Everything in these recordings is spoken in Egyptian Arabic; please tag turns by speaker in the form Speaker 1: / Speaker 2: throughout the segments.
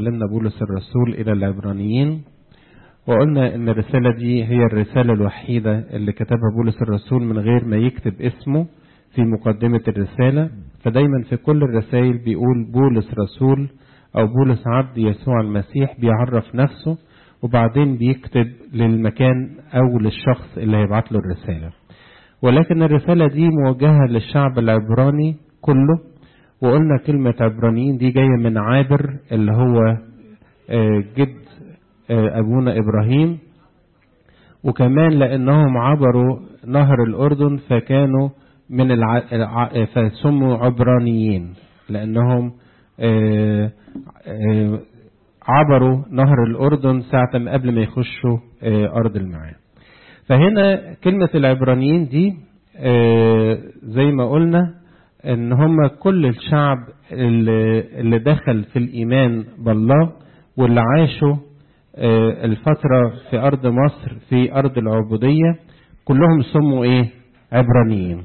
Speaker 1: معلمنا بولس الرسول إلى العبرانيين وقلنا إن الرسالة دي هي الرسالة الوحيدة اللي كتبها بولس الرسول من غير ما يكتب اسمه في مقدمة الرسالة فدايما في كل الرسائل بيقول بولس رسول أو بولس عبد يسوع المسيح بيعرف نفسه وبعدين بيكتب للمكان أو للشخص اللي هيبعت له الرسالة ولكن الرسالة دي موجهة للشعب العبراني كله وقلنا كلمة عبرانيين دي جاية من عابر اللي هو جد أبونا إبراهيم وكمان لأنهم عبروا نهر الأردن فكانوا من الع... فسموا عبرانيين لأنهم عبروا نهر الأردن ساعة ما قبل ما يخشوا أرض المعاد فهنا كلمة العبرانيين دي زي ما قلنا ان هم كل الشعب اللي دخل في الايمان بالله واللي عاشوا الفترة في ارض مصر في ارض العبودية كلهم سموا ايه عبرانيين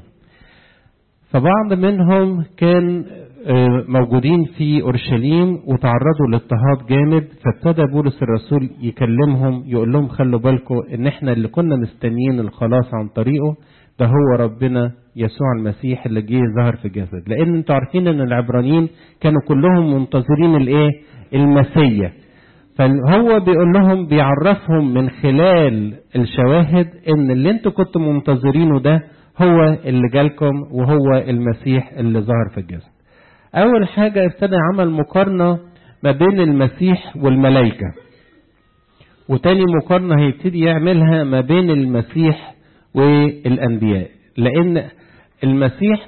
Speaker 1: فبعض منهم كان موجودين في اورشليم وتعرضوا لاضطهاد جامد فابتدى بولس الرسول يكلمهم يقول لهم خلوا بالكم ان احنا اللي كنا مستنيين الخلاص عن طريقه ده هو ربنا يسوع المسيح اللي جه ظهر في جسد لان انتوا عارفين ان العبرانيين كانوا كلهم منتظرين الايه المسيا فهو بيقول لهم بيعرفهم من خلال الشواهد ان اللي انتوا كنتوا منتظرينه ده هو اللي جالكم وهو المسيح اللي ظهر في الجسد اول حاجة ابتدى عمل مقارنة ما بين المسيح والملائكة وتاني مقارنة هيبتدي يعملها ما بين المسيح والأنبياء لأن المسيح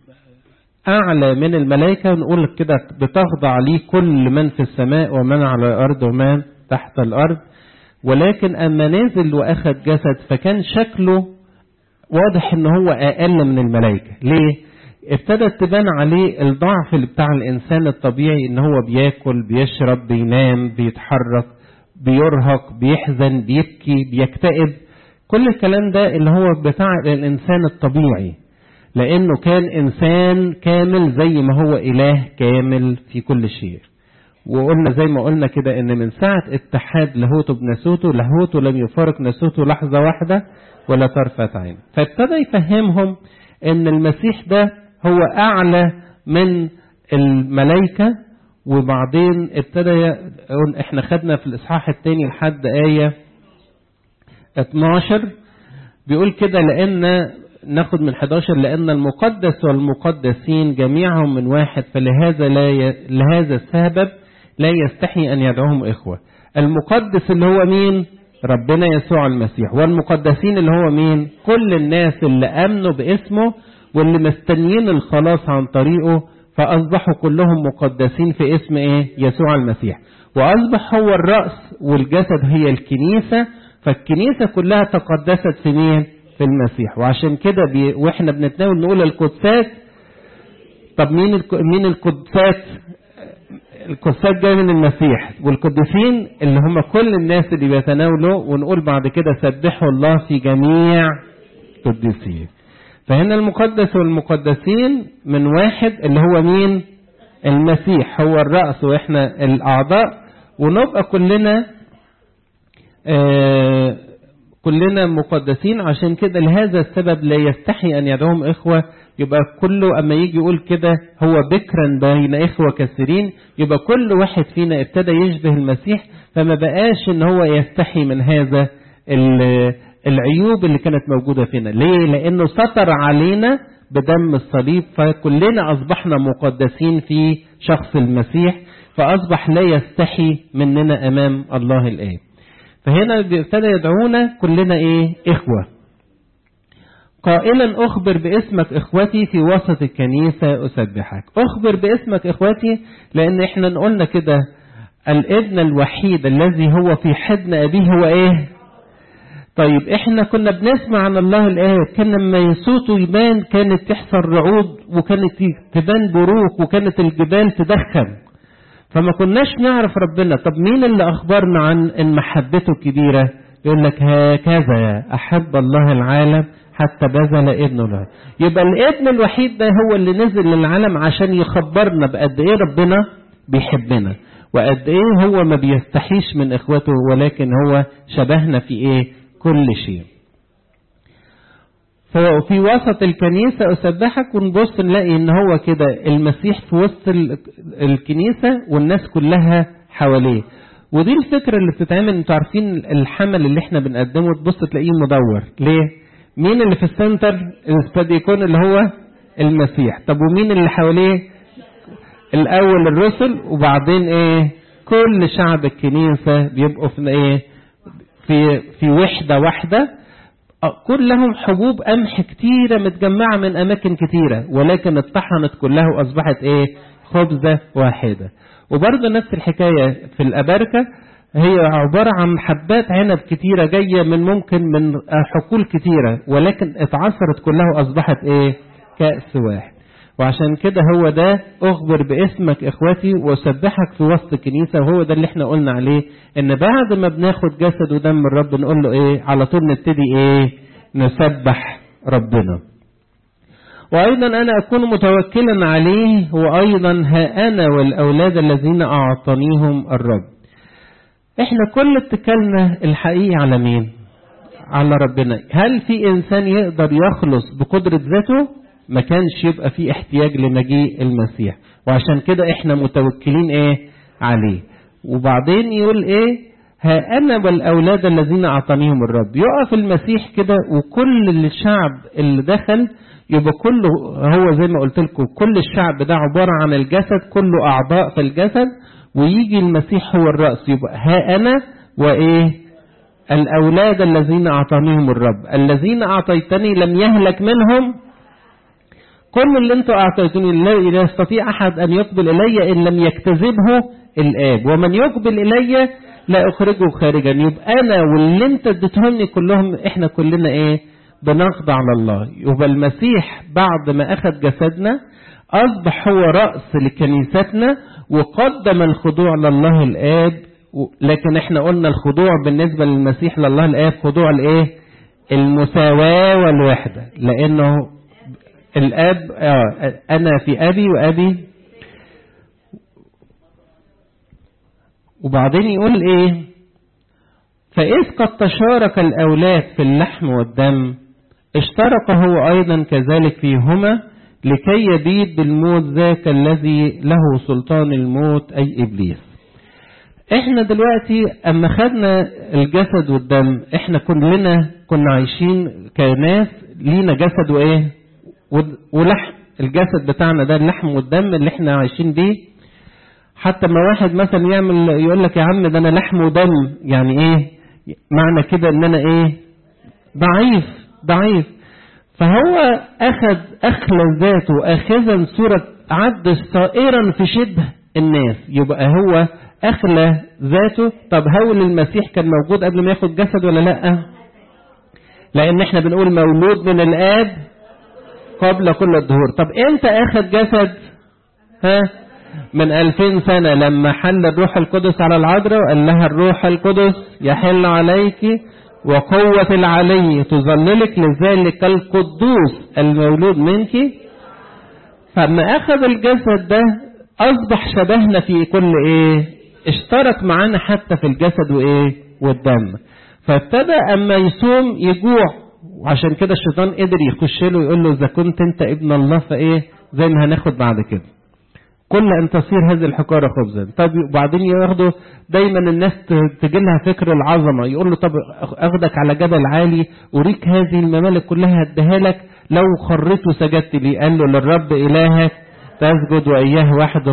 Speaker 1: أعلى من الملائكة نقول كده بتخضع ليه كل من في السماء ومن على الأرض ومن تحت الأرض ولكن أما نزل وأخذ جسد فكان شكله واضح ان هو أقل من الملائكة ليه؟ ابتدت تبان عليه الضعف اللي بتاع الإنسان الطبيعي ان هو بياكل بيشرب بينام بيتحرك بيرهق بيحزن بيبكي بيكتئب كل الكلام ده اللي هو بتاع الإنسان الطبيعي لأنه كان إنسان كامل زي ما هو إله كامل في كل شيء وقلنا زي ما قلنا كده ان من ساعة اتحاد لاهوته بناسوته لاهوته لم يفارق ناسوته لحظة واحدة ولا طرفة عين فابتدى يفهمهم ان المسيح ده هو اعلى من الملائكة وبعدين ابتدى يقول احنا خدنا في الاصحاح الثاني لحد آية 12 بيقول كده لان ناخد من 11 لأن المقدس والمقدسين جميعهم من واحد فلهذا لا ي... لهذا السبب لا يستحي أن يدعوهم إخوة المقدس اللي هو مين ربنا يسوع المسيح والمقدسين اللي هو مين كل الناس اللي أمنوا باسمه واللي مستنيين الخلاص عن طريقه فأصبحوا كلهم مقدسين في اسم إيه يسوع المسيح وأصبح هو الرأس والجسد هي الكنيسة فالكنيسة كلها تقدست في مين في المسيح وعشان كده بي... واحنا بنتناول نقول القدسات طب مين الك... مين القدسات القدسات جايه من المسيح والقديسين اللي هم كل الناس اللي بيتناولوا ونقول بعد كده سبحوا الله في جميع قديسين فهنا المقدس والمقدسين من واحد اللي هو مين المسيح هو الرأس واحنا الأعضاء ونبقى كلنا آه كلنا مقدسين عشان كده لهذا السبب لا يستحي أن يدعوهم إخوة يبقى كله أما يجي يقول كده هو بكرا بين إخوة كثيرين يبقى كل واحد فينا ابتدى يشبه المسيح فما بقاش إن هو يستحي من هذا العيوب اللي كانت موجودة فينا ليه؟ لأنه سطر علينا بدم الصليب فكلنا أصبحنا مقدسين في شخص المسيح فأصبح لا يستحي مننا أمام الله الآب فهنا ابتدى يدعونا كلنا ايه اخوة قائلا اخبر باسمك اخوتي في وسط الكنيسة اسبحك اخبر باسمك اخوتي لان احنا قلنا كده الابن الوحيد الذي هو في حضن ابيه هو ايه طيب احنا كنا بنسمع عن الله الآب كان لما صوته يبان كانت تحصل رعود وكانت تبان بروق وكانت الجبال تدخن فما كناش نعرف ربنا طب مين اللي أخبرنا عن إن محبته كبيرة يقول لك هكذا أحب الله العالم حتى بذل ابنه له يبقى الابن الوحيد ده هو اللي نزل للعالم عشان يخبرنا بقد ايه ربنا بيحبنا وقد ايه هو ما بيستحيش من اخوته ولكن هو شبهنا في ايه كل شيء ففي وسط الكنيسة أسبحك ونبص نلاقي إن هو كده المسيح في وسط الكنيسة والناس كلها حواليه ودي الفكرة اللي بتتعمل انتوا عارفين الحمل اللي احنا بنقدمه تبص تلاقيه مدور ليه؟ مين اللي في السنتر؟ السباديكون اللي هو المسيح طب ومين اللي حواليه؟ الأول الرسل وبعدين ايه؟ كل شعب الكنيسة بيبقوا في ايه؟ في في وحدة واحدة كلهم حبوب قمح كتيرة متجمعة من أماكن كتيرة ولكن اتطحنت كلها وأصبحت إيه خبزة واحدة وبرضه نفس الحكاية في الأباركة هي عبارة عن حبات عنب كتيرة جاية من ممكن من حقول كتيرة ولكن اتعصرت كلها وأصبحت إيه كأس واحد وعشان كده هو ده أخبر باسمك إخوتي وأسبحك في وسط الكنيسة وهو ده اللي احنا قلنا عليه إن بعد ما بناخد جسد ودم الرب نقول له إيه على طول نبتدي إيه نسبح ربنا وأيضا أنا أكون متوكلا عليه وأيضا ها أنا والأولاد الذين أعطانيهم الرب احنا كل اتكالنا الحقيقي على مين على ربنا هل في إنسان يقدر يخلص بقدرة ذاته ما كانش يبقى في احتياج لمجيء المسيح وعشان كده احنا متوكلين ايه عليه وبعدين يقول ايه ها انا والاولاد الذين اعطانيهم الرب يقف المسيح كده وكل الشعب اللي دخل يبقى كله هو زي ما قلت لكم كل الشعب ده عبارة عن الجسد كله اعضاء في الجسد ويجي المسيح هو الرأس يبقى ها انا وايه الاولاد الذين اعطانيهم الرب الذين اعطيتني لم يهلك منهم كل اللي انتوا اعطيتوني لا يستطيع احد ان يقبل الي ان لم يكتذبه الاب ومن يقبل الي لا اخرجه خارجا يبقى انا واللي انت اديتهمني كلهم احنا كلنا ايه بنخضع لله يبقى المسيح بعد ما اخذ جسدنا اصبح هو راس لكنيستنا وقدم الخضوع لله الاب لكن احنا قلنا الخضوع بالنسبه للمسيح لله الاب خضوع الايه المساواه والوحده لانه الاب آه انا في ابي وابي وبعدين يقول ايه فاذ قد تشارك الاولاد في اللحم والدم اشترك هو ايضا كذلك فيهما لكي يبيد بالموت ذاك الذي له سلطان الموت اي ابليس احنا دلوقتي اما خدنا الجسد والدم احنا كلنا كنا عايشين كناس لينا جسد وايه ولحم الجسد بتاعنا ده اللحم والدم اللي احنا عايشين بيه حتى ما واحد مثلا يعمل يقول لك يا عم ده انا لحم ودم يعني ايه معنى كده ان انا ايه ضعيف ضعيف فهو اخذ اخلى ذاته اخذا صورة عبد صائرا في شبه الناس يبقى هو اخلى ذاته طب هول المسيح كان موجود قبل ما ياخد جسد ولا لا لان احنا بنقول مولود من الاب قبل كل الدهور طب امتى اخذ جسد ها من ألفين سنة لما حل الروح القدس على العذراء وقال لها الروح القدس يحل عليك وقوة العلي تظللك لذلك القدوس المولود منك فما أخذ الجسد ده أصبح شبهنا في كل إيه اشترك معانا حتى في الجسد وإيه والدم فابتدى أما يصوم يجوع وعشان كده الشيطان قدر يخش له ويقول له إذا كنت أنت ابن الله فإيه زي ما هناخد بعد كده كل أن تصير هذه الحجارة خبزا طب وبعدين ياخده دايما الناس تجي لها فكر العظمة يقول له طب أخدك على جبل عالي أريك هذه الممالك كلها هديها لك لو خريت وسجدت لي قال له للرب إلهك تسجد وإياه وحده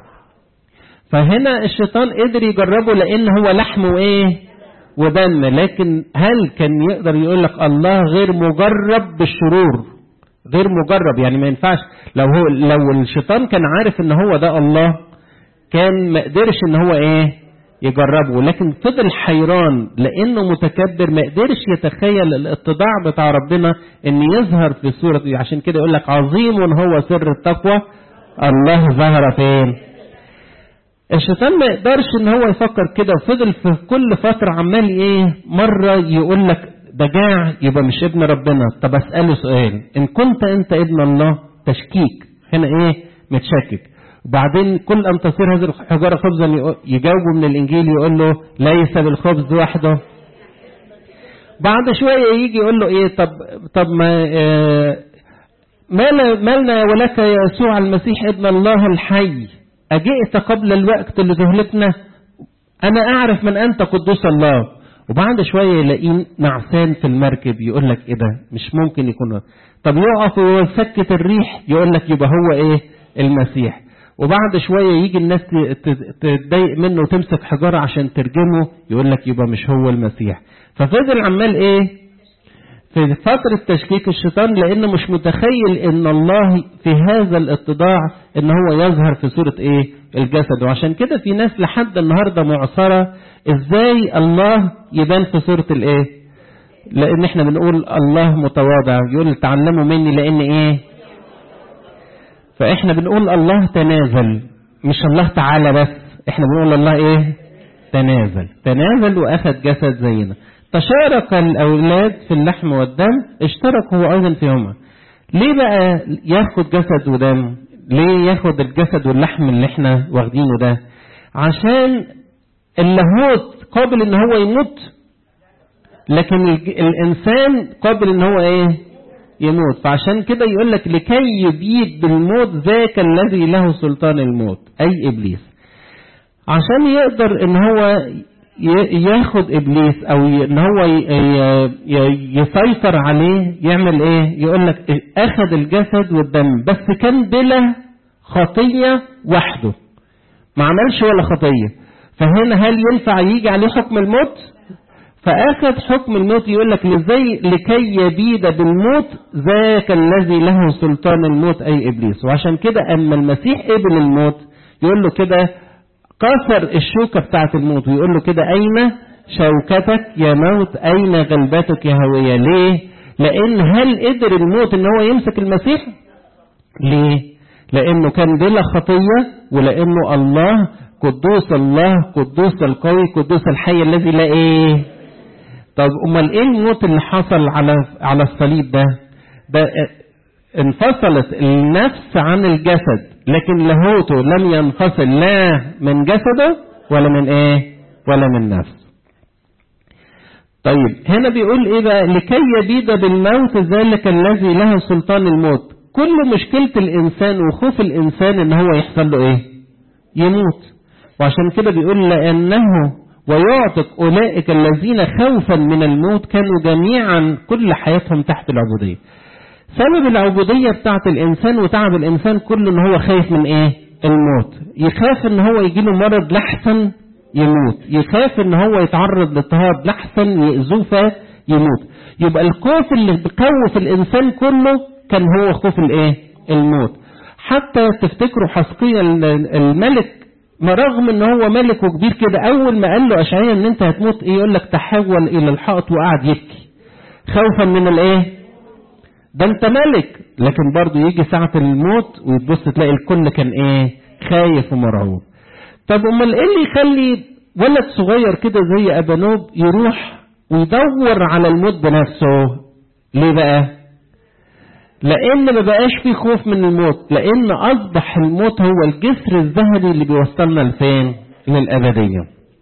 Speaker 1: فهنا الشيطان قدر يجربه لأن هو لحم وإيه ودم لكن هل كان يقدر يقول لك الله غير مجرب بالشرور غير مجرب يعني ما ينفعش لو هو لو الشيطان كان عارف ان هو ده الله كان ما قدرش ان هو ايه يجربه لكن فضل حيران لانه متكبر ما قدرش يتخيل الاتضاع بتاع ربنا ان يظهر في صورة عشان كده يقول لك عظيم هو سر التقوى الله ظهر فين الشيطان ما يقدرش ان هو يفكر كده وفضل في كل فترة عمال ايه مرة يقول لك ده جاع يبقى مش ابن ربنا طب اسأله سؤال ان كنت انت ابن الله تشكيك هنا ايه متشكك وبعدين كل أن تصير هذه الحجارة خبزا يجاوبه من الإنجيل يقول له ليس بالخبز وحده بعد شوية يجي يقول له إيه طب طب ما آه مالنا ولك يا يسوع المسيح ابن الله الحي أجئت قبل الوقت لتهلكنا أنا أعرف من أنت قدوس الله وبعد شوية يلاقيه نعسان في المركب يقول لك إيه ده مش ممكن يكون طب يقف ويسكت الريح يقول لك يبقى هو إيه المسيح وبعد شوية يجي الناس تتضايق منه وتمسك حجارة عشان ترجمه يقول لك يبقى مش هو المسيح ففضل عمال إيه في فترة تشكيك الشيطان لأنه مش متخيل إن الله في هذا الاتضاع إن هو يظهر في صورة إيه؟ الجسد وعشان كده في ناس لحد النهاردة معصرة إزاي الله يبان في صورة الإيه؟ لأن إحنا بنقول الله متواضع يقول تعلموا مني لأن إيه؟ فإحنا بنقول الله تنازل مش الله تعالى بس إحنا بنقول الله إيه؟ تنازل تنازل وأخذ جسد زينا تشارك الأولاد في اللحم والدم اشترك هو أيضا فيهما ليه بقى ياخد جسد ودم ليه ياخد الجسد واللحم اللي احنا واخدينه ده عشان اللاهوت قابل ان هو يموت لكن الانسان قابل ان هو ايه يموت فعشان كده يقول لك لكي يبيد بالموت ذاك الذي له سلطان الموت اي ابليس عشان يقدر ان هو ياخد ابليس او ان هو يسيطر عليه يعمل ايه يقول لك اخذ الجسد والدم بس كان بلا خطيه وحده ما عملش ولا خطيه فهنا هل ينفع يجي عليه حكم الموت فاخذ حكم الموت يقول لك لزي لكي يبيد بالموت ذاك الذي له سلطان الموت اي ابليس وعشان كده اما المسيح قبل الموت يقول له كده كسر الشوكة بتاعت الموت ويقول له كده أين شوكتك يا موت أين غلبتك يا هوية ليه لأن هل قدر الموت إن هو يمسك المسيح ليه لأنه كان بلا خطية ولأنه الله قدوس الله قدوس القوي قدوس الحي الذي لا إيه طب أمال إيه الموت اللي حصل على على الصليب ده ده انفصلت النفس عن الجسد لكن لاهوته لم ينفصل لا من جسده ولا من ايه ولا من نفسه طيب هنا بيقول ايه بقى لكي يبيد بالموت ذلك الذي له سلطان الموت كل مشكلة الانسان وخوف الانسان ان هو يحصل له ايه يموت وعشان كده بيقول لانه ويعتق اولئك الذين خوفا من الموت كانوا جميعا كل حياتهم تحت العبودية سبب العبودية بتاعت الإنسان وتعب الإنسان كله إن هو خايف من إيه؟ الموت يخاف إن هو يجيله مرض لحسن يموت يخاف إن هو يتعرض لاضطهاد لحسن يأذوه فيموت يبقى الخوف اللي بيخوف الإنسان كله كان هو خوف الإيه؟ الموت حتى تفتكروا حسقية الملك ما رغم ان هو ملك وكبير كده اول ما قال له اشعياء ان انت هتموت ايه يقول لك تحول الى الحائط وقعد يبكي خوفا من الايه ده انت ملك لكن برضه يجي ساعة الموت وتبص تلاقي الكل كان ايه خايف ومرعوب طب امال ايه اللي يخلي ولد صغير كده زي ابانوب يروح ويدور على الموت بنفسه ليه بقى لان ما بقاش في خوف من الموت لان اصبح الموت هو الجسر الذهبي اللي بيوصلنا لفين للابديه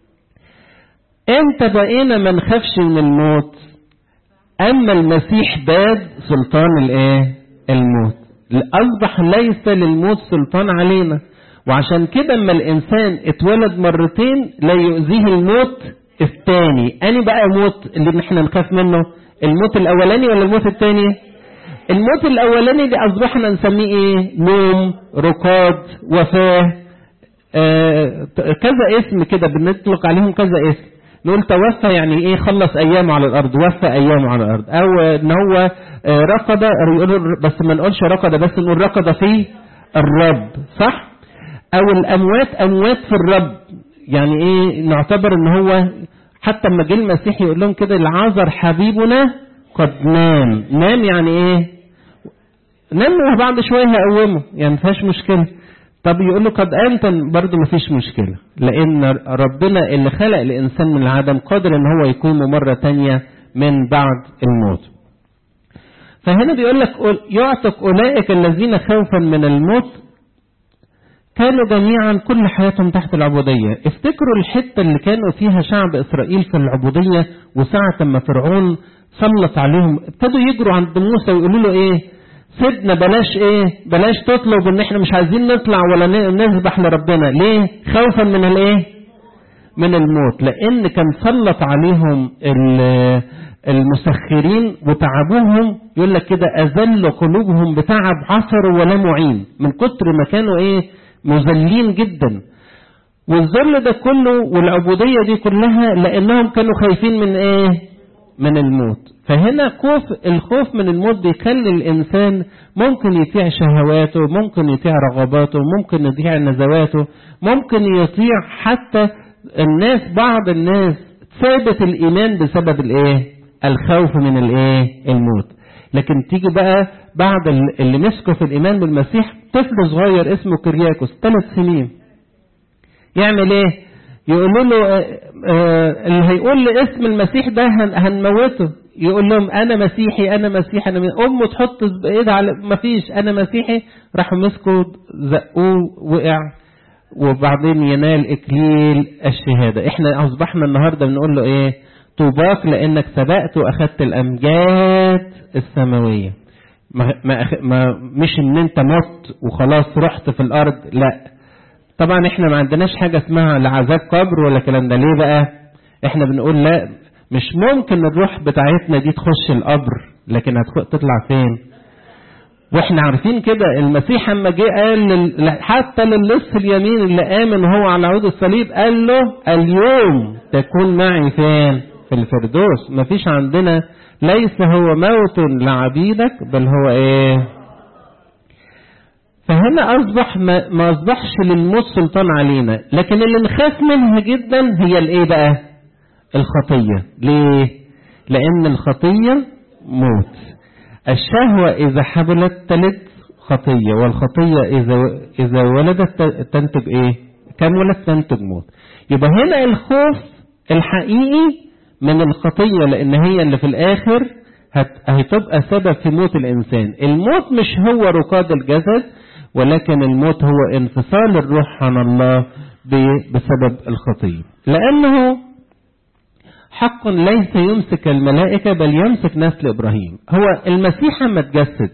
Speaker 1: امتى بقينا ما نخافش من الموت اما المسيح باد سلطان الايه الموت اصبح ليس للموت سلطان علينا وعشان كده اما الانسان اتولد مرتين لا يؤذيه الموت الثاني اني بقى موت اللي احنا نخاف منه الموت الاولاني ولا الموت الثاني الموت الاولاني ده اصبحنا نسميه ايه نوم ركاد وفاه آه كذا اسم كده بنطلق عليهم كذا اسم نقول توفى يعني ايه خلص ايامه على الارض وفى ايامه على الارض او ان هو رقد بس ما نقولش رقد بس نقول رقد في الرب صح او الاموات اموات في الرب يعني ايه نعتبر ان هو حتى لما جه المسيح يقول لهم كده العازر حبيبنا قد نام نام يعني ايه نام وبعد شويه هقومه يعني ما فيهاش مشكله طب يقول له قد أنت برضه ما فيش مشكلة لأن ربنا اللي خلق الإنسان من العدم قادر إن هو يكون مرة تانية من بعد الموت فهنا بيقول لك يعتق أولئك الذين خوفا من الموت كانوا جميعا كل حياتهم تحت العبودية افتكروا الحتة اللي كانوا فيها شعب إسرائيل في العبودية وساعة ما فرعون سلط عليهم ابتدوا يجروا عند موسى ويقولوا له ايه سيبنا بلاش ايه بلاش تطلب ان احنا مش عايزين نطلع ولا نذبح لربنا ليه خوفا من الايه من الموت لان كان سلط عليهم المسخرين وتعبوهم يقول لك كده اذل قلوبهم بتعب عثر ولا معين من كتر ما كانوا ايه مذلين جدا والذل ده كله والعبوديه دي كلها لانهم كانوا خايفين من ايه من الموت فهنا خوف الخوف من الموت بيخلي الانسان ممكن يطيع شهواته ممكن يطيع رغباته ممكن يطيع نزواته ممكن يطيع حتى الناس بعض الناس ثابت الايمان بسبب الايه الخوف من الايه الموت لكن تيجي بقى بعد اللي مسكوا في الايمان بالمسيح طفل صغير اسمه كرياكوس ثلاث سنين يعمل ايه يقولوا له اللي هيقول لي اسم المسيح ده هنموته يقول لهم انا مسيحي انا مسيحي انا مسيحي. امه تحط ايدها على ما فيش انا مسيحي راحوا مسكوا زقوه وقع وبعدين ينال اكليل الشهاده احنا اصبحنا النهارده بنقول له ايه طوباك لانك سبقت واخدت الامجاد السماويه ما ما ما مش ان انت مت وخلاص رحت في الارض لا طبعا احنا ما عندناش حاجه اسمها لا عذاب قبر ولا الكلام ده ليه بقى احنا بنقول لا مش ممكن الروح بتاعتنا دي تخش القبر لكن هتطلع فين واحنا عارفين كده المسيح اما جه قال حتى للص اليمين اللي امن وهو على عود الصليب قال له اليوم تكون معي فين في الفردوس مفيش عندنا ليس هو موت لعبيدك بل هو ايه فهنا اصبح ما, ما اصبحش للموت سلطان علينا لكن اللي نخاف منها جدا هي الايه بقى الخطيه ليه لان الخطيه موت الشهوه اذا حبلت تلد خطيه والخطيه اذا اذا ولدت تنتج ايه كم ولد تنتج موت يبقى هنا الخوف الحقيقي من الخطيه لان هي اللي في الاخر هتبقى سبب في موت الانسان الموت مش هو ركاد الجسد ولكن الموت هو انفصال الروح عن الله بسبب الخطيه لانه حق ليس يمسك الملائكه بل يمسك نسل ابراهيم هو المسيح اما اتجسد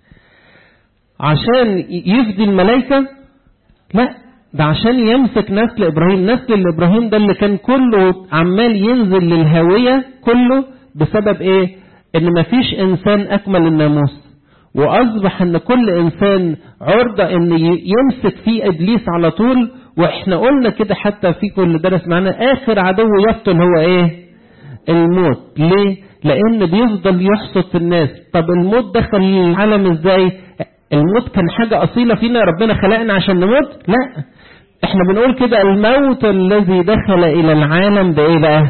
Speaker 1: عشان يفدي الملائكه لا ده عشان يمسك نسل ابراهيم نسل ابراهيم ده اللي كان كله عمال ينزل للهويه كله بسبب ايه ان مفيش انسان اكمل الناموس واصبح ان كل انسان عرضة ان يمسك فيه ابليس على طول واحنا قلنا كده حتى في كل درس معانا اخر عدو يقتل هو ايه الموت ليه لان بيفضل يحصد في الناس طب الموت دخل العالم ازاي الموت كان حاجة اصيلة فينا ربنا خلقنا عشان نموت لا احنا بنقول كده الموت الذي دخل الى العالم بايه بقى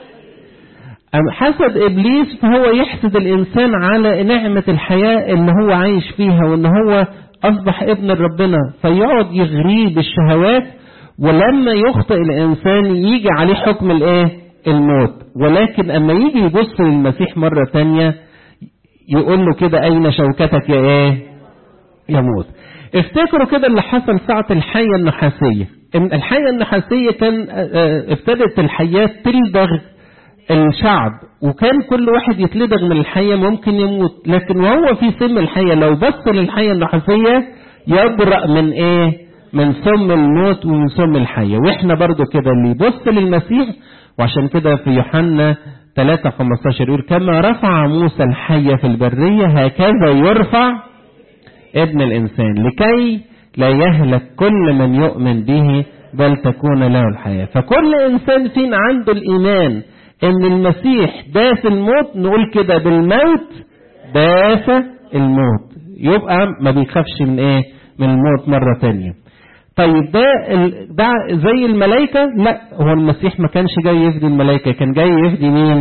Speaker 1: أم حسد إبليس فهو يحسد الإنسان على نعمة الحياة اللي هو عايش فيها وإن هو أصبح ابن ربنا فيقعد يغريه بالشهوات ولما يخطئ الإنسان يجي عليه حكم الإيه؟ الموت ولكن أما يجي يبص للمسيح مرة تانية يقول له كده أين شوكتك يا إيه؟ يموت افتكروا كده اللي حصل ساعة الحية النحاسية الحية النحاسية كان ابتدت الحياة تلدغ الشعب وكان كل واحد يتلدغ من الحية ممكن يموت لكن وهو في سم الحية لو بص للحية النحاسية يبرأ من ايه من سم الموت ومن سم الحية واحنا برضو كده اللي يبص للمسيح وعشان كده في يوحنا 3 15 يقول كما رفع موسى الحية في البرية هكذا يرفع ابن الإنسان لكي لا يهلك كل من يؤمن به بل تكون له الحياة فكل إنسان فينا عنده الإيمان ان المسيح داس الموت نقول كده بالموت داس الموت يبقى ما بيخافش من ايه من الموت مرة تانية طيب ده ده زي الملائكة لا هو المسيح ما كانش جاي يفدي الملائكة كان جاي يفدي مين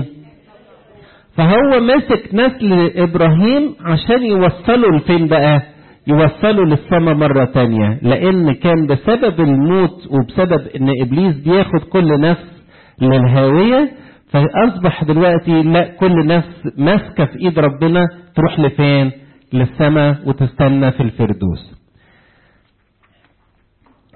Speaker 1: فهو مسك نسل ابراهيم عشان يوصله لفين بقى يوصله للسماء مرة تانية لان كان بسبب الموت وبسبب ان ابليس بياخد كل نفس للهاوية فأصبح دلوقتي لا كل نفس ماسكة في إيد ربنا تروح لفين؟ للسماء وتستنى في الفردوس.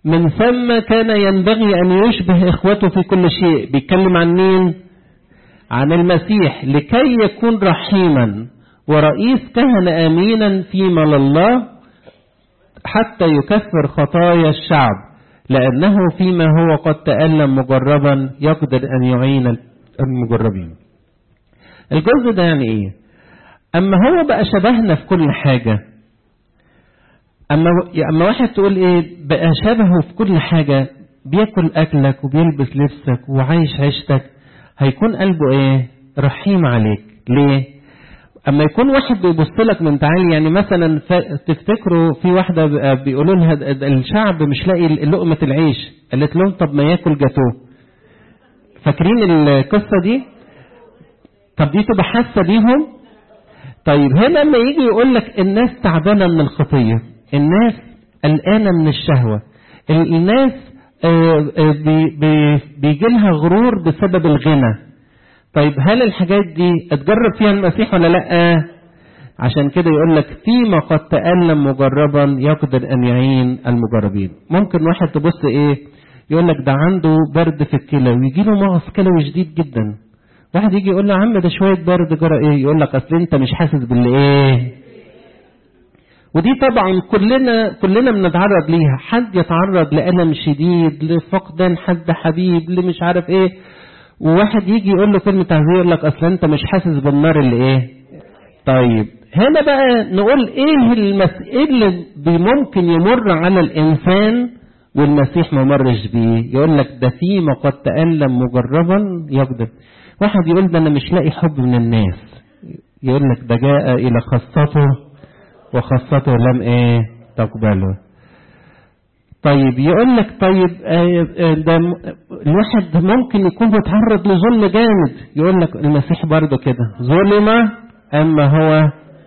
Speaker 1: من ثم كان ينبغي أن يشبه إخوته في كل شيء بيتكلم عن مين عن المسيح لكي يكون رحيما ورئيس كهنة أمينا فيما لله حتى يكفر خطايا الشعب لأنه فيما هو قد تألم مجربا يقدر أن يعين المجربين الجزء ده يعني إيه أما هو بقى شبهنا في كل حاجة أما أما واحد تقول إيه بقى شبهه في كل حاجة بياكل أكلك وبيلبس لبسك وعايش عيشتك هيكون قلبه إيه رحيم عليك ليه اما يكون واحد بيبص لك من تعالي يعني مثلا تفتكروا في واحده بيقولوا لها الشعب مش لاقي لقمه العيش قالت لهم طب ما ياكل جاتوه فاكرين القصه دي طب دي تبقى حاسه بيهم طيب هنا لما يجي يقول لك الناس تعبانه من الخطيه الناس قلقانه من الشهوه الناس بيجي لها غرور بسبب الغنى طيب هل الحاجات دي اتجرب فيها المسيح ولا لا عشان كده يقول لك فيما قد تألم مجربا يقدر ان يعين المجربين ممكن واحد تبص ايه يقول لك ده عنده برد في الكلى ويجي له مغص كلوي شديد جدا واحد يجي يقول له يا عم ده شويه برد جرى ايه يقول لك اصل انت مش حاسس باللي ايه ودي طبعا كلنا كلنا بنتعرض ليها حد يتعرض لألم شديد لفقدان حد حبيب لمش عارف ايه وواحد يجي يقول له كلمة تعزية يقول لك أصل أنت مش حاسس بالنار اللي إيه؟ طيب هنا بقى نقول إيه المس... إيه اللي ممكن يمر على الإنسان والمسيح ما مرش بيه يقول لك ده فيما قد تألم مجربا يقدر واحد يقول ده أنا مش لاقي حب من الناس يقول لك ده جاء إلى خاصته وخاصته لم إيه تقبله طيب يقول لك طيب ده الواحد ممكن يكون متعرض لظلم جامد يقول لك المسيح برضه كده ظلم اما هو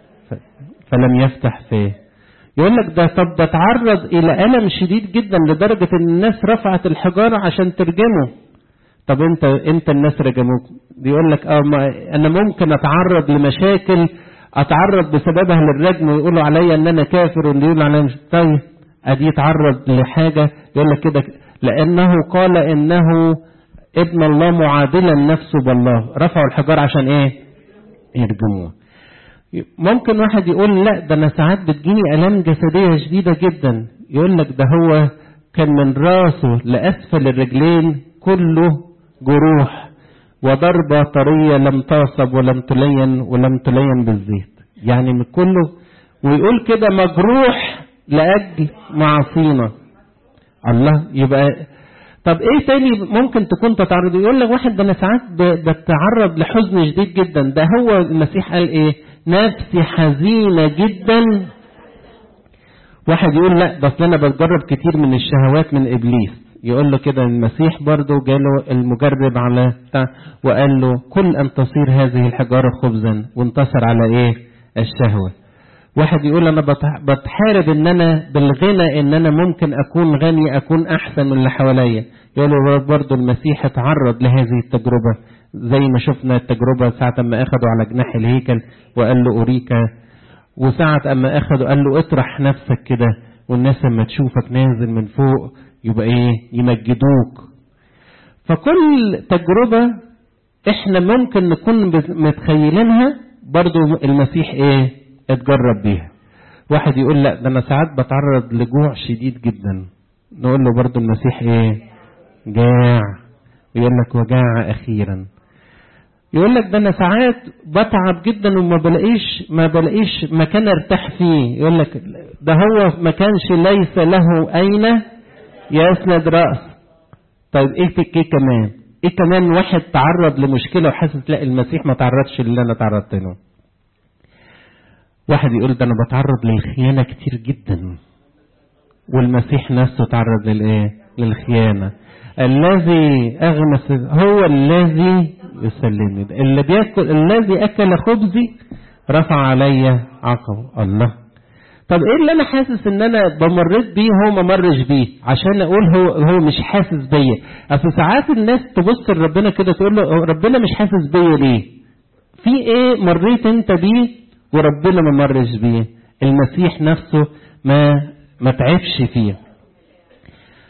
Speaker 1: فلم يفتح فيه يقول لك ده طب ده تعرض الى الم شديد جدا لدرجه ان الناس رفعت الحجاره عشان ترجمه طب انت انت الناس رجموك بيقول لك اه انا ممكن اتعرض لمشاكل اتعرض بسببها للرجم ويقولوا عليا ان انا كافر واللي يقولوا عليا مش طيب ادي يتعرض لحاجة يقول لك كده لأنه قال إنه ابن الله معادلا نفسه بالله رفعوا الحجار عشان إيه يرجموه ممكن واحد يقول لا ده أنا ساعات بتجيني آلام جسدية شديدة جدا يقول لك ده هو كان من راسه لأسفل الرجلين كله جروح وضربة طرية لم تعصب ولم تلين ولم تلين بالزيت يعني من كله ويقول كده مجروح لأجل معاصينا الله يبقى طب ايه تاني ممكن تكون تتعرض يقول لك واحد ده انا ساعات بتعرض لحزن شديد جدا ده هو المسيح قال ايه نفسي حزينة جدا واحد يقول لا بس انا بتجرب كتير من الشهوات من ابليس يقول له كده المسيح برضه جاله المجرب على وقال له كل ان تصير هذه الحجارة خبزا وانتصر على ايه الشهوة واحد يقول انا بتحارب ان انا بالغنى ان انا ممكن اكون غني اكون احسن من اللي حواليا يقول له برضه المسيح اتعرض لهذه التجربه زي ما شفنا التجربه ساعه ما اخذوا على جناح الهيكل وقال له اريك وساعه اما اخذوا قال له اطرح نفسك كده والناس لما تشوفك نازل من فوق يبقى ايه يمجدوك فكل تجربه احنا ممكن نكون متخيلينها برضه المسيح ايه اتجرب بيها واحد يقول لا ده انا ساعات بتعرض لجوع شديد جدا نقول له برضو المسيح ايه جاع يقول لك وجاع اخيرا يقول لك ده انا ساعات بتعب جدا وما بلاقيش ما بلاقيش مكان ارتاح فيه يقول لك ده هو ما كانش ليس له اين يسند راس طيب ايه ايه كمان ايه كمان واحد تعرض لمشكله وحاسس لا المسيح ما تعرضش اللي انا تعرضت له واحد يقول ده انا بتعرض للخيانه كتير جدا والمسيح نفسه تعرض للايه للخيانه الذي اغمس هو الذي يسلمني اللي بياكل الذي اكل خبزي رفع علي عقب الله طب ايه اللي انا حاسس ان انا بمريت بيه هو ما مرش بيه عشان اقول هو هو مش حاسس بيا اصل ساعات الناس تبص لربنا كده تقول له ربنا مش حاسس بيا ليه في ايه مريت انت بيه وربنا ما مرش بيه المسيح نفسه ما ما تعبش فيه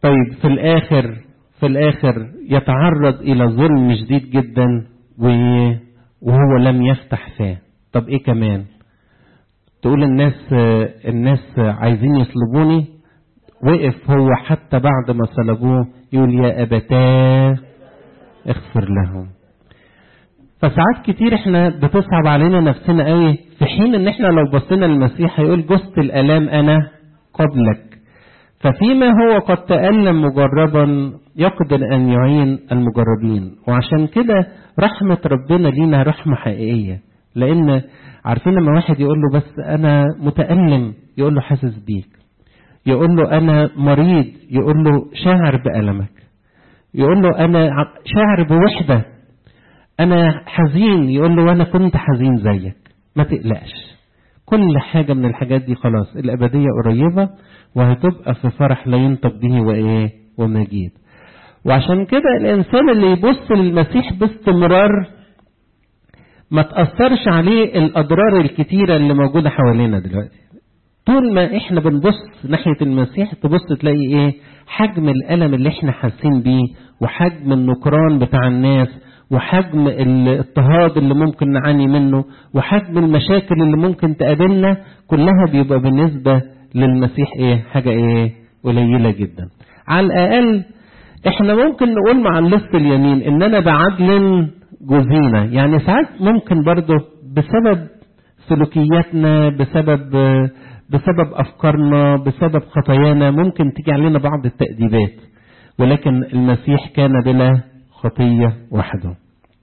Speaker 1: طيب في الآخر في الآخر يتعرض إلى ظلم شديد جدا وهو لم يفتح فاه طب إيه كمان تقول الناس الناس عايزين يصلبوني وقف هو حتى بعد ما صلبوه يقول يا أبتاه اغفر لهم فساعات كتير احنا بتصعب علينا نفسنا قوي في حين ان احنا لو بصينا للمسيح هيقول جزت الالام انا قبلك ففيما هو قد تألم مجربا يقدر ان يعين المجربين وعشان كده رحمة ربنا لينا رحمة حقيقية لان عارفين لما واحد يقول له بس انا متألم يقول له حاسس بيك يقول له انا مريض يقول له شاعر بألمك يقول له انا شاعر بوحدة انا حزين يقول له وانا كنت حزين زيك ما تقلقش كل حاجة من الحاجات دي خلاص الأبدية قريبة وهتبقى في فرح لا ينطق به وإيه ومجيد وعشان كده الإنسان اللي يبص للمسيح باستمرار ما تأثرش عليه الأضرار الكتيرة اللي موجودة حوالينا دلوقتي طول ما احنا بنبص ناحية المسيح تبص تلاقي ايه حجم الألم اللي احنا حاسين بيه وحجم النكران بتاع الناس وحجم الاضطهاد اللي ممكن نعاني منه وحجم المشاكل اللي ممكن تقابلنا كلها بيبقى بالنسبة للمسيح ايه حاجة ايه قليلة جدا على الأقل احنا ممكن نقول مع اللص اليمين ان انا بعدل جزينة يعني ساعات ممكن برضه بسبب سلوكياتنا بسبب بسبب أفكارنا بسبب خطايانا ممكن تيجي علينا بعض التأديبات ولكن المسيح كان بلا خطية وحده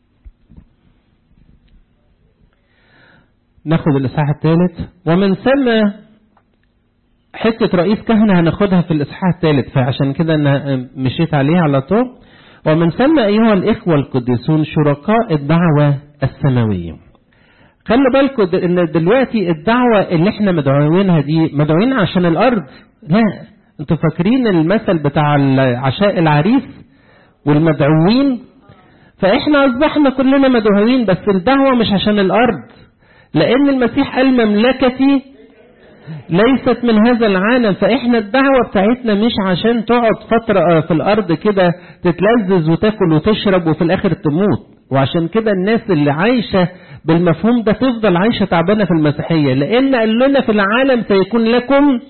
Speaker 1: ناخد الإصحاح الثالث ومن ثم حتة رئيس كهنة هناخدها في الإصحاح الثالث فعشان كده أنا مشيت عليها على طول ومن ثم أيها الإخوة القديسون شركاء الدعوة السماوية خلوا بالكم ان دلوقتي الدعوة اللي احنا مدعوينها دي مدعوين عشان الارض لا انتوا فاكرين المثل بتاع عشاء العريس والمدعوين فاحنا اصبحنا كلنا مدعوين بس الدعوة مش عشان الارض لان المسيح قال مملكتي ليست من هذا العالم فاحنا الدعوة بتاعتنا مش عشان تقعد فترة في الارض كده تتلذذ وتاكل وتشرب وفي الاخر تموت وعشان كده الناس اللي عايشة بالمفهوم ده تفضل عايشة تعبانة في المسيحية لأن قال لنا في العالم سيكون لكم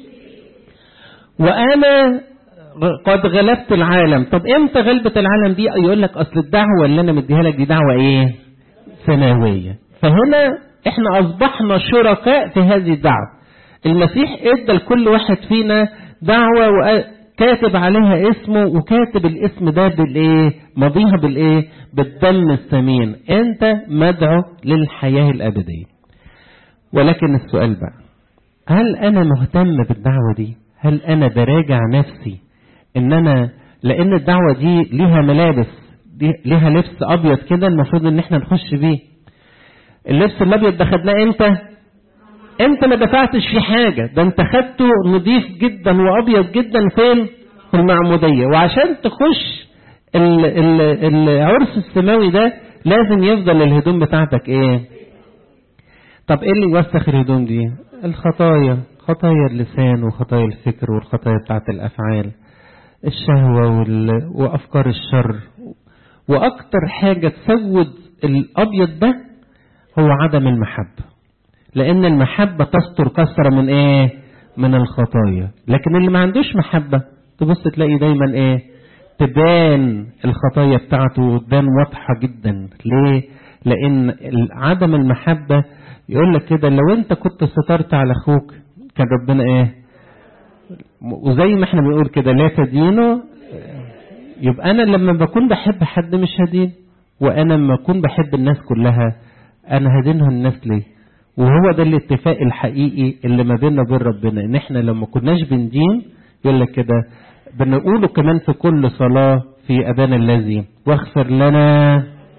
Speaker 1: وأنا قد غلبت العالم طب امتى غلبة العالم دي يقول لك أصل الدعوة اللي أنا مديها لك دي دعوة إيه سماوية فهنا احنا أصبحنا شركاء في هذه الدعوة المسيح ادى لكل واحد فينا دعوة وكاتب عليها اسمه وكاتب الاسم ده بالايه ماضيها بالايه بالدم الثمين انت مدعو للحياة الابدية ولكن السؤال بقى هل انا مهتم بالدعوة دي هل انا براجع نفسي ان انا لان الدعوة دي ليها ملابس دي ليها لبس ابيض كده المفروض ان احنا نخش بيه اللبس الابيض ده خدناه امتى انت ما دفعتش فيه حاجة ده انت خدته نظيف جدا وابيض جدا فين في المعمودية وعشان تخش ال ال العرس السماوي ده لازم يفضل الهدوم بتاعتك ايه طب ايه اللي يوسخ الهدوم دي الخطايا خطايا اللسان وخطايا الفكر والخطايا بتاعت الافعال الشهوة وال... وافكار الشر واكتر حاجة تسود الابيض ده هو عدم المحبة لان المحبة تستر كثرة من ايه من الخطايا لكن اللي ما عندوش محبة تبص تلاقي دايما ايه تبان الخطايا بتاعته تبان واضحة جدا ليه لان عدم المحبة يقول لك كده لو انت كنت سترت على اخوك كان ربنا ايه وزي ما احنا بنقول كده لا تدينه يبقى انا لما بكون بحب حد مش هدين وانا لما اكون بحب الناس كلها انا هدينها الناس ليه وهو ده الاتفاق الحقيقي اللي ما بيننا وبين ربنا ان احنا لما كناش بندين يقول لك كده بنقوله كمان في كل صلاة في أبانا الذي واغفر لنا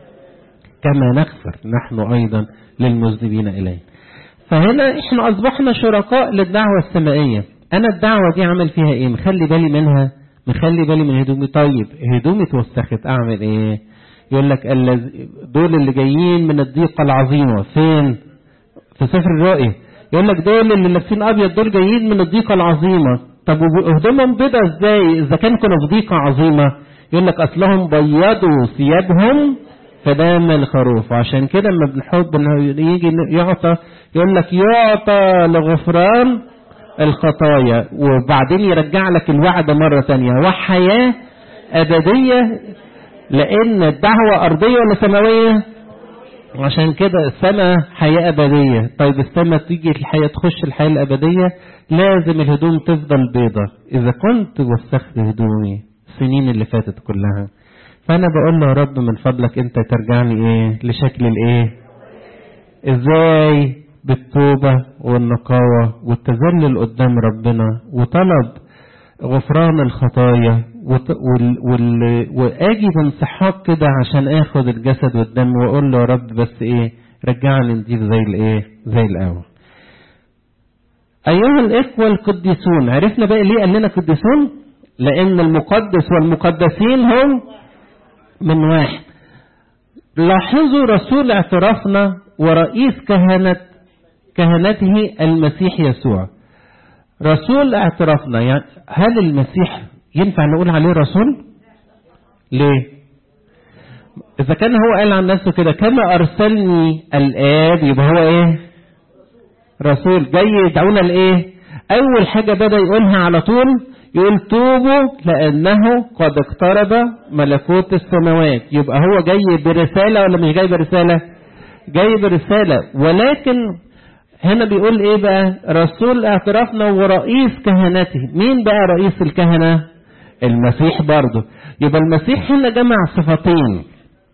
Speaker 1: كما نغفر نحن أيضا للمذنبين إليه فهنا احنا أصبحنا شركاء للدعوة السمائية أنا الدعوة دي عمل فيها إيه مخلي بالي منها مخلي بالي من هدومي طيب هدومي اتوسخت أعمل إيه يقول لك دول اللي جايين من الضيقة العظيمة فين في سفر الرؤيا يقول لك دول اللي لابسين ابيض دول جايين من الضيقه العظيمه طب هدومهم بيضة ازاي اذا كان كانوا في ضيقة عظيمة يقول لك اصلهم بيضوا ثيابهم في دم الخروف وعشان كده لما بنحب انه يجي يعطى يقول لك يعطى لغفران الخطايا وبعدين يرجع لك الوعد مرة تانية وحياة أبدية لأن الدعوة أرضية ولا سماوية؟ عشان كده السماء حياة أبدية طيب السماء تيجي الحياة تخش الحياة الأبدية لازم الهدوم تفضل بيضة إذا كنت وسخت هدومي السنين اللي فاتت كلها فأنا بقول له يا رب من فضلك أنت ترجعني إيه لشكل الإيه إزاي بالتوبة والنقاوة والتذلل قدام ربنا وطلب غفران الخطايا وال... وال... واجي بانسحاق كده عشان اخد الجسد والدم واقول له يا رب بس ايه رجعني نضيف زي الايه زي الاول ايها الاخوه القديسون عرفنا بقى ليه قال لنا قديسون لان المقدس والمقدسين هم من واحد لاحظوا رسول اعترافنا ورئيس كهنة كهنته المسيح يسوع رسول اعترافنا يعني هل المسيح ينفع نقول عليه رسول ليه اذا كان هو قال عن نفسه كده كما ارسلني الاب يبقى هو ايه رسول جاي يدعونا لايه اول حاجة بدا يقولها على طول يقول توبوا لانه قد اقترب ملكوت السماوات يبقى هو جاي برسالة ولا مش جاي برسالة جاي برسالة ولكن هنا بيقول ايه بقى رسول اعترافنا ورئيس كهنته مين بقى رئيس الكهنة المسيح برضه يبقى المسيح هنا جمع صفتين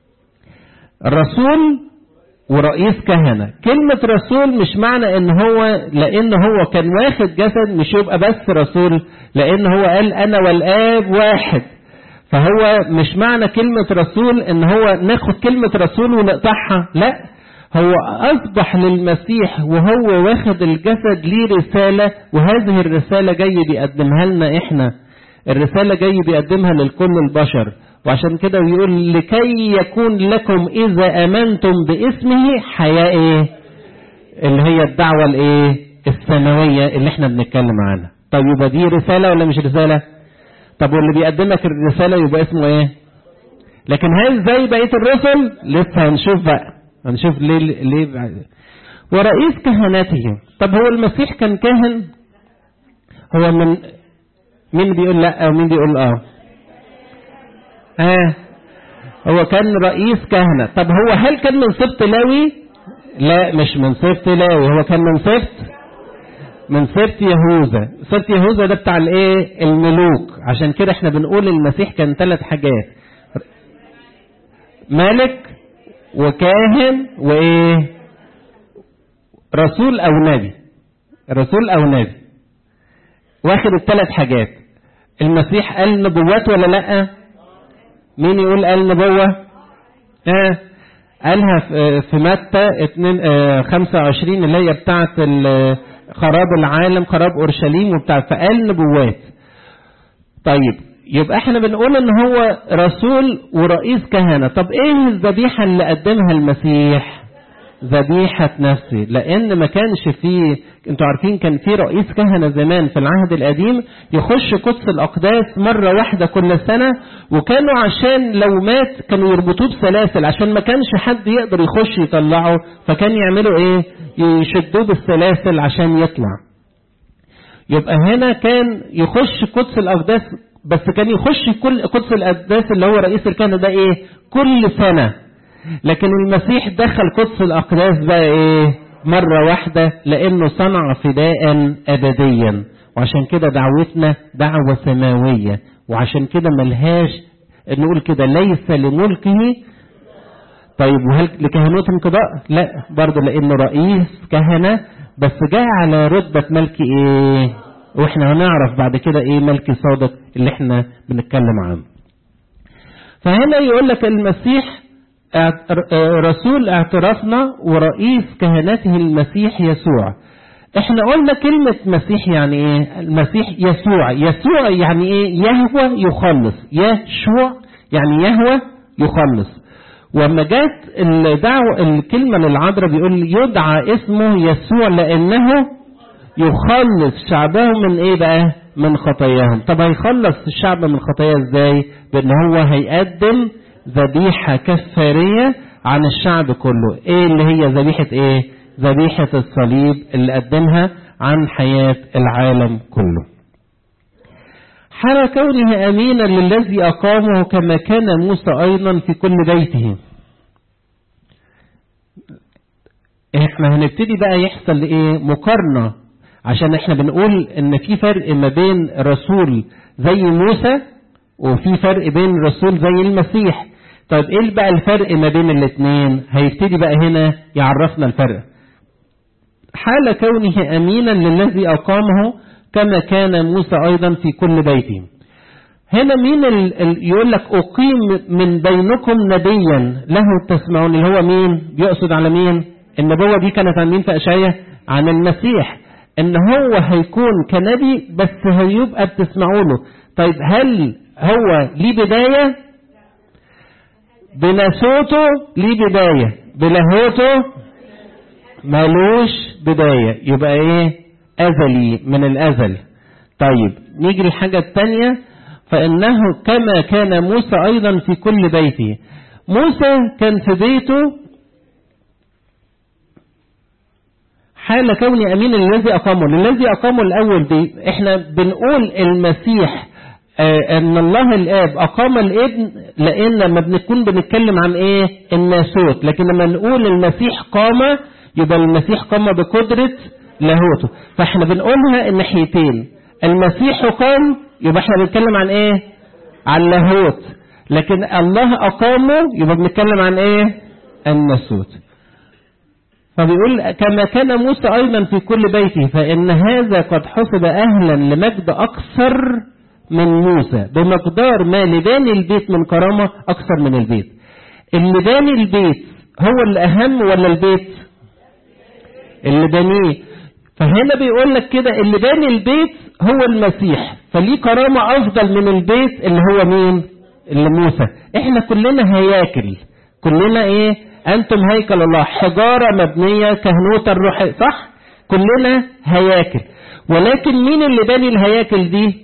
Speaker 1: رسول ورئيس كهنة كلمة رسول مش معنى ان هو لان هو كان واخد جسد مش يبقى بس رسول لان هو قال انا والاب واحد فهو مش معنى كلمة رسول ان هو ناخد كلمة رسول ونقطعها لا هو أصبح للمسيح وهو واخد الجسد ليه رسالة وهذه الرسالة جاي بيقدمها لنا إحنا الرسالة جاي بيقدمها لكل البشر وعشان كده بيقول لكي يكون لكم إذا أمنتم باسمه حياة إيه اللي هي الدعوة الإيه السماوية اللي إحنا بنتكلم عنها طب يبقى دي رسالة ولا مش رسالة طب واللي بيقدم لك الرسالة يبقى اسمه إيه لكن هل زي بقية الرسل لسه هنشوف بقى هنشوف ليه ليه ورئيس كهنته طب هو المسيح كان كاهن هو من مين بيقول لا او مين بيقول اه ها هو كان رئيس كهنة طب هو هل كان من سبط لاوي لا مش من سبط لاوي هو كان من سبط من سبط يهوذا سبط يهوذا ده بتاع الايه الملوك عشان كده احنا بنقول المسيح كان ثلاث حاجات ملك وكاهن وايه رسول او نبي رسول او نبي واخد الثلاث حاجات المسيح قال نبوات ولا لا مين يقول قال نبوة اه قالها في متى 2 25 اللي هي بتاعت خراب العالم خراب اورشليم وبتاع فقال نبوات طيب يبقى احنا بنقول ان هو رسول ورئيس كهنة طب ايه الذبيحة اللي قدمها المسيح ذبيحة نفسي لان ما كانش فيه انتوا عارفين كان في رئيس كهنة زمان في العهد القديم يخش قدس الاقداس مرة واحدة كل سنة وكانوا عشان لو مات كانوا يربطوه بسلاسل عشان ما كانش حد يقدر يخش يطلعه فكان يعملوا ايه يشدوه بالسلاسل عشان يطلع يبقى هنا كان يخش قدس الاقداس بس كان يخش كل قدس الأقداس اللي هو رئيس الكهنة ده إيه كل سنة لكن المسيح دخل قدس الأقداس بقى إيه مرة واحدة لأنه صنع فداء أبديا وعشان كده دعوتنا دعوة سماوية وعشان كده ملهاش نقول كده ليس لملكه طيب وهل لكهنوت انقضاء لا برضه لأنه رئيس كهنة بس جاء على رتبة ملك إيه واحنا هنعرف بعد كده ايه ملك صادق اللي احنا بنتكلم عنه فهنا يقول لك المسيح رسول اعترافنا ورئيس كهنته المسيح يسوع احنا قلنا كلمة مسيح يعني ايه المسيح يسوع يسوع يعني ايه يهوى يخلص يشوع يعني يهوى يخلص وما جت الدعوة الكلمة للعذراء بيقول يدعى اسمه يسوع لأنه يخلص شعبه من ايه بقى من خطاياهم طب هيخلص الشعب من خطاياه ازاي بان هو هيقدم ذبيحة كفارية عن الشعب كله ايه اللي هي ذبيحة ايه ذبيحة الصليب اللي قدمها عن حياة العالم كله حال كونه امينا للذي اقامه كما كان موسى ايضا في كل بيته احنا هنبتدي بقى يحصل ايه مقارنة عشان احنا بنقول ان في فرق ما بين رسول زي موسى وفي فرق بين رسول زي المسيح طيب ايه بقى الفرق ما بين الاثنين هيبتدي بقى هنا يعرفنا الفرق حال كونه امينا للذي اقامه كما كان موسى ايضا في كل بيته هنا مين ال ال يقول لك اقيم من بينكم نبيا له تسمعون اللي هو مين بيقصد على مين النبوة دي كانت عن مين في اشعياء عن المسيح ان هو هيكون كنبي بس هيبقى بتسمعوا له طيب هل هو ليه بداية بناسوته ليه بداية بلاهوته ملوش بداية يبقى ايه ازلي من الازل طيب نيجي للحاجة التانية فانه كما كان موسى ايضا في كل بيته موسى كان في بيته حال كوني امين الذي اقامه الذي اقامه الاول دي احنا بنقول المسيح آه ان الله الاب اقام الابن لان لما بنكون بنتكلم عن ايه الناسوت لكن لما نقول المسيح قام يبقى المسيح قام بقدرة لاهوته فاحنا بنقولها الناحيتين المسيح قام يبقى احنا بنتكلم عن ايه عن لاهوت لكن الله اقامه يبقى بنتكلم عن ايه الناسوت فبيقول كما كان موسى أيضا في كل بيته فإن هذا قد حسب أهلا لمجد أكثر من موسى بمقدار ما لباني البيت من كرامة أكثر من البيت اللي باني البيت هو اللي أهم ولا البيت اللي بانيه فهنا بيقول لك كده اللي باني البيت هو المسيح فليه كرامة أفضل من البيت اللي هو مين اللي موسى احنا كلنا هياكل كلنا ايه أنتم هيكل الله حجارة مبنية كهنوت الروح صح كلنا هياكل ولكن مين اللي بني الهياكل دي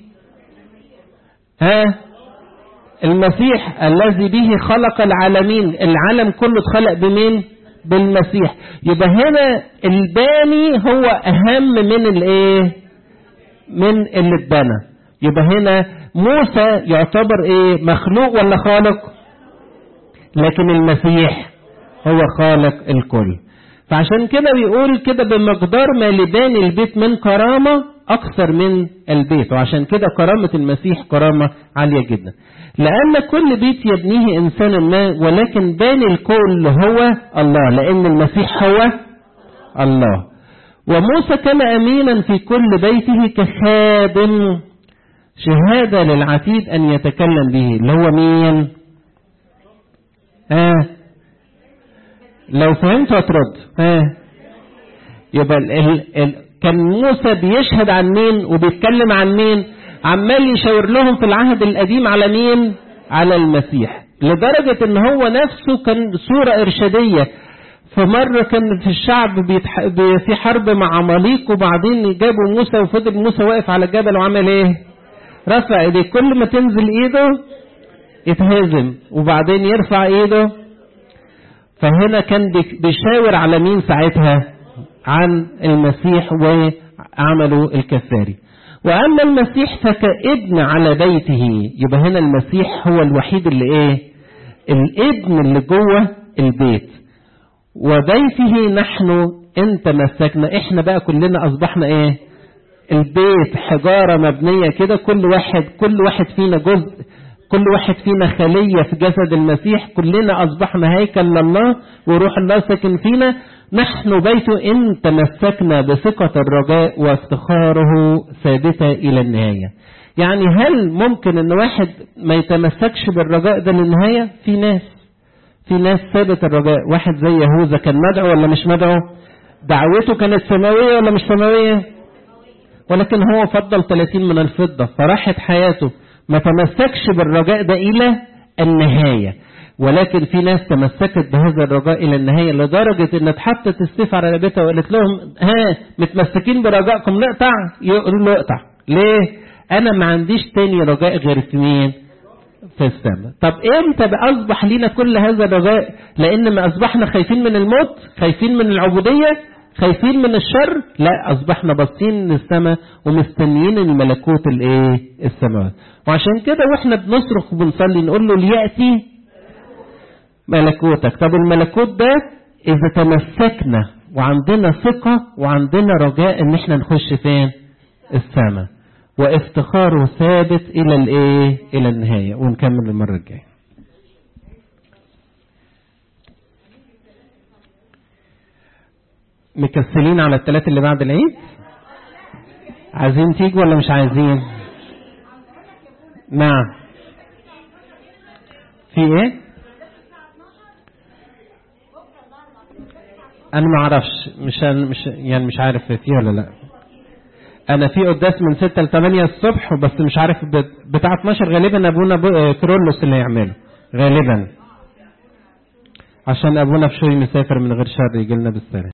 Speaker 1: ها المسيح الذي به خلق العالمين العالم كله اتخلق بمين بالمسيح يبقى هنا الباني هو أهم من الايه من اللي اتبنى يبقى هنا موسى يعتبر ايه مخلوق ولا خالق لكن المسيح هو خالق الكل فعشان كده بيقول كده بمقدار ما لباني البيت من كرامة أكثر من البيت وعشان كده كرامة المسيح كرامة عالية جدا لأن كل بيت يبنيه إنسان ما ولكن باني الكل هو الله لأن المسيح هو الله وموسى كان أمينا في كل بيته كخادم شهادة للعتيد أن يتكلم به اللي هو مين آه لو فهمت هترد ها يبقى ال ال ال كان موسى بيشهد عن مين وبيتكلم عن مين عمال يشاور لهم في العهد القديم على مين على المسيح لدرجة ان هو نفسه كان صورة ارشادية فمرة كان في الشعب بيتح... في حرب مع عماليق وبعدين جابوا موسى وفضل موسى واقف على الجبل وعمل ايه رفع ايديه كل ما تنزل ايده يتهزم وبعدين يرفع ايده فهنا كان بيشاور على مين ساعتها عن المسيح وعمله الكفاري وأما المسيح فكابن على بيته يبقى هنا المسيح هو الوحيد اللي ايه الابن اللي جوه البيت وبيته نحن ان تمسكنا احنا بقى كلنا اصبحنا ايه البيت حجارة مبنية كده كل واحد كل واحد فينا جزء كل واحد فينا خلية في جسد المسيح كلنا أصبحنا هيكل لله وروح الله ساكن فينا نحن بيت إن تمسكنا بثقة الرجاء وافتخاره ثابتة إلى النهاية يعني هل ممكن أن واحد ما يتمسكش بالرجاء ده للنهاية في ناس في ناس ثابت الرجاء واحد زي يهوذا كان مدعو ولا مش مدعو دعوته كانت سماوية ولا مش سماوية ولكن هو فضل 30 من الفضة فراحت حياته ما تمسكش بالرجاء ده إلى النهاية ولكن في ناس تمسكت بهذا الرجاء الى النهايه لدرجه ان اتحطت السيف على رقبتها وقالت لهم ها متمسكين برجائكم نقطع يقولوا له اقطع ليه انا ما عنديش تاني رجاء غير في مين في السماء طب امتى بقى اصبح لينا كل هذا الرجاء لان ما اصبحنا خايفين من الموت خايفين من العبوديه خايفين من الشر لا اصبحنا باصين للسماء ومستنيين الملكوت الايه السماوات وعشان كده واحنا بنصرخ وبنصلي نقول له لياتي ملكوتك طب الملكوت ده اذا تمسكنا وعندنا ثقه وعندنا رجاء ان احنا نخش فين السماء وافتخاره ثابت الى الايه الى النهايه ونكمل المره الجايه مكسلين على الثلاث اللي بعد العيد عايزين تيجوا ولا مش عايزين نعم في ايه انا ما اعرفش مش مش يعني مش عارف فيه ولا لا انا في قداس من 6 ل 8 الصبح بس مش عارف بتاع 12 غالبا ابونا كرولوس اللي هيعمله غالبا عشان ابونا في شوي مسافر من غير شر يجي لنا بالسلام